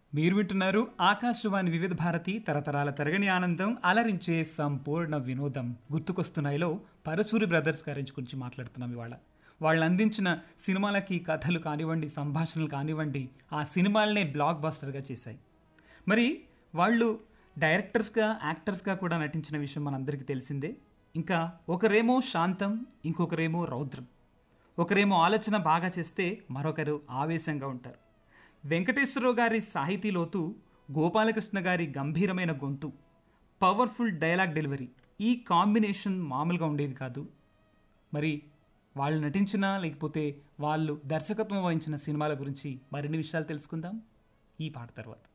మీరు వింటున్నారు ఆకాశవాణి వివిధ భారతి తరతరాల తరగని ఆనందం అలరించే సంపూర్ణ వినోదం గుర్తుకొస్తున్నాయిలో పరచూరి బ్రదర్స్ గారించి గురించి మాట్లాడుతున్నాం ఇవాళ వాళ్ళు అందించిన సినిమాలకి కథలు కానివ్వండి సంభాషణలు కానివ్వండి ఆ సినిమాలనే బ్లాక్ బస్టర్గా చేశాయి మరి వాళ్ళు డైరెక్టర్స్గా యాక్టర్స్గా కూడా నటించిన విషయం మనందరికీ తెలిసిందే ఇంకా ఒకరేమో శాంతం ఇంకొకరేమో రౌద్రం ఒకరేమో ఆలోచన బాగా చేస్తే మరొకరు ఆవేశంగా ఉంటారు వెంకటేశ్వరరావు గారి సాహితీ లోతు గోపాలకృష్ణ గారి గంభీరమైన గొంతు పవర్ఫుల్ డైలాగ్ డెలివరీ ఈ కాంబినేషన్ మామూలుగా ఉండేది కాదు మరి వాళ్ళు నటించిన లేకపోతే వాళ్ళు దర్శకత్వం వహించిన సినిమాల గురించి మరిన్ని విషయాలు తెలుసుకుందాం ఈ పాట తర్వాత